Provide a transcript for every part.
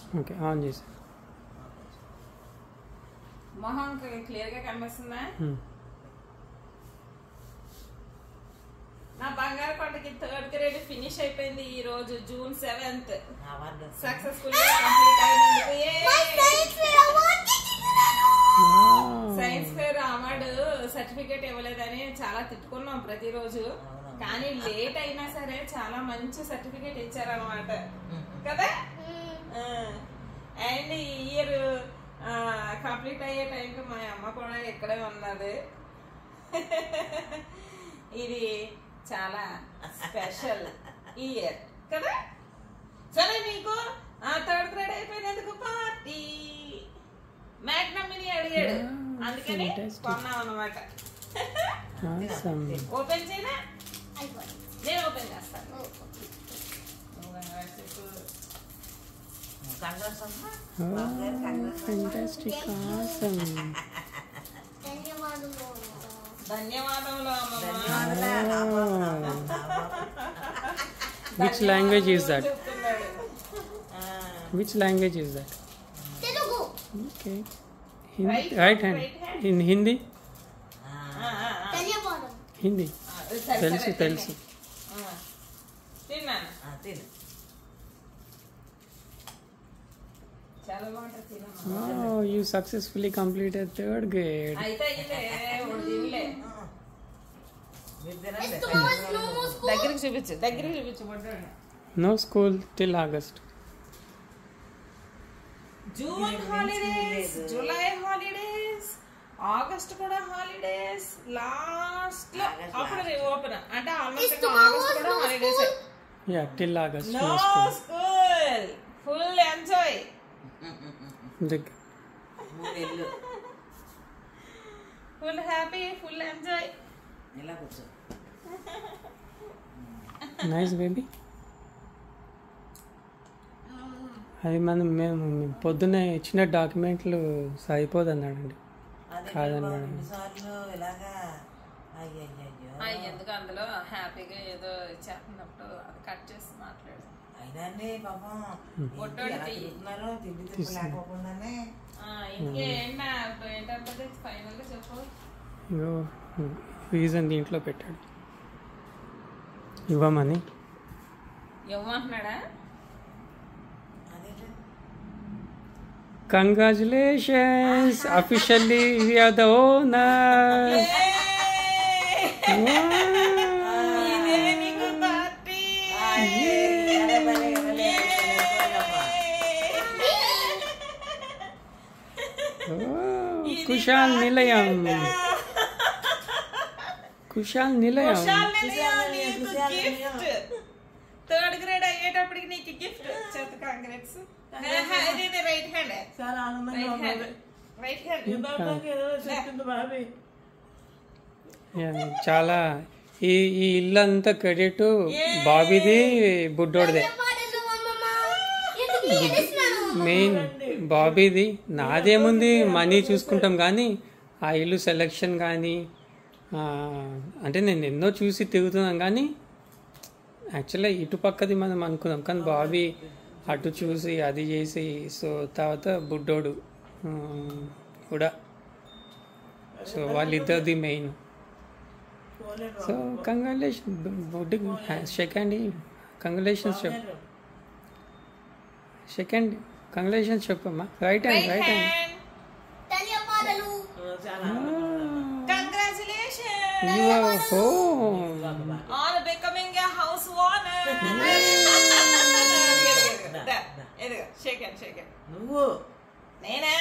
Okay on చేసి మొహం clear గా కనిపిస్తుందా నా బంగారు పండుగ థర్డ్ గ్రేడ్ ఫినిష్ అయిపోయింది ఈ రోజు జూన్ సెవెంత్ అవార్డు సక్సెస్ఫుల్ గా కంప్లీట్ అయినందుకు సైన్స్ ఫేర్ అవార్డు సర్టిఫికేట్ ఇవ్వలేదని చాలా తిట్టుకున్నాం ప్రతిరోజు కానీ లేట్ అయినా సరే చాలా మంచి సర్టిఫికేట్ ఇచ్చారనమాట కదా అండ్ ఈ ఇయర్ కంప్లీట్ అయ్యే టైంకి మా అమ్మ కూడా ఇక్కడే ఉన్నది ఇది చాలా స్పెషల్ ఇయర్ కదా సరే నీకు థర్డ్ గ్రేడ్ అయిపోయినందుకు పార్టీ మ్యాగ్నమిని అడిగాడు అందుకని fantastic. కొన్నాం అనమాట ఆసమ్ ఓపెన్ చేయనా నేను ఓపెన్ చేస్తాను నువ్వు కంగారు చెప్పు. కంగ్రెస్ అమ్మా బంగారు కంగ్రెస్ ఫెంటాస్టిక్ ఆసమ్ ధన్యవాదములు అమ్మమ్మ విచ్ లాంగ్వేజ్ ఈస్ దట్ చెప్తున్నాడు which language is that Telugu okay Right right hand, hand right hand. In Hindi ఆ, ఆ, ఆ. ధన్యవాదం హిందీ ఆ, సరే, తెలుసు సరే, తెలుసు తిన్నా. ఆ. తిన్నాను తిను చాలా బాగుంటుంది తినమ్మా. Oh, you successfully completed third grade. అయితే ఇదే ఒకటి తినలే మీరు తినండి no more school. దగ్గరికి చూపించు దగ్గరికి చూపించు పడ్డాడు No school till August. June holidays July holidays August కూడా హాలిడేస్ లాస్ట్ లో August అప్పుడు ఓపెన్ అంటే ఆల్మోస్ట్ Is tomorrow ఆగస్ట్ కూడా no holidays Yeah, till August. No No school. School full enjoy The, మూడేళ్ళు ఫుల్ హ్యాపీ ఫుల్ ఎంజాయ్ ఇలా కూర్చో nice baby. అది మనం మేము పొద్దున్నే ఇచ్చిన డాక్యుమెంట్లు సరిపోదు అన్నాడండి అదే కాదండి బాబు, మేడం. ఎన్నిసార్లు ఇలాగా అయ్యయ్యో అయ్యి ఎందుకు అందులో హ్యాపీగా ఏదో చేస్తున్నప్పుడు అది కట్ చేసి మాట్లాడు అయినా పాపం పొట్టోడు ఎలా చెయ్యి. తిరుగుతున్నారో తిండి తిప్పు లేకోకుండానే ఇంకేంటా ఏంటంటే ఫైనల్ గా చెప్పు ఇగో రీజన్ దీంట్లో పెట్టాడు ఇవ్వమని ఇవ్వమంటున్నాడా అదేంటి congratulations officially we are the owner ఇదే నీకు పార్టీ కుషాల్ నిలయం కుషాల్ నిలయం కుషాల్ నిలయం నీకు గిఫ్ట్ థర్డ్ గ్రేడ్ అయ్యేటప్పటికి నీకు గిఫ్ట్ చేత కాంగ్రెస్ ఇది రైట్ హ్యాండ్ చాలా ఆనందంగా రైట్ హ్యాండ్ ఉన్నది రైట్ హ్యాండ్ ఇందాక ఏదో చెప్తుంది బాబీ Yeah, చాలా ఈ ఈ ఇల్లు అంతా క్రెడిట్ బాబీది బుడ్డోడిదే ధన్యవాదాలు అమ్మమ్మ ఎందుకు ఏడుస్తున్నాను మెయిన్ బాబీది నాదేముంది మనీ చూసుకుంటాం కానీ ఆ ఇల్లు సెలెక్షన్ కానీ ఆ, అంటే నేను ఎన్నో చూసి తిరుగుతున్నాం కానీ యాక్చువల్గా ఇటు పక్కది మనం అనుకున్నాం కానీ బాబీ అటు చూసి అది చేసి సో తర్వాత బుడ్డోడు ఆ, కూడా సో వాళ్ళిద్దరిది మెయిన్ సో కంగ్రాచులేషన్ బుడ్డి సెకండ్ కంగ్రాచులేషన్స్ చెప్పు సెకండ్ కంగ్రాచులేషన్స్ చెప్పమ్మా రైట్ హ్యాండ్ రైట్ హ్యాండ్ ధన్యవాదాలు చాలా congratulation you are home on becoming a house owner shake and shake నువ్వు నేనా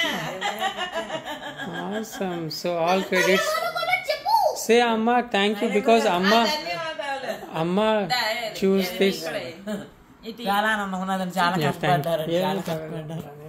awesome so all credits కూడా చెప్పు say amma thank you because amma ధన్యవాదాలు amma choose this ఇటు చాలా ఆనందంగా ఉన్నదని చాలా Yeah, thank you. కష్టపడ్డారు Yeah, చాలా thank you. కష్టపడ్డారు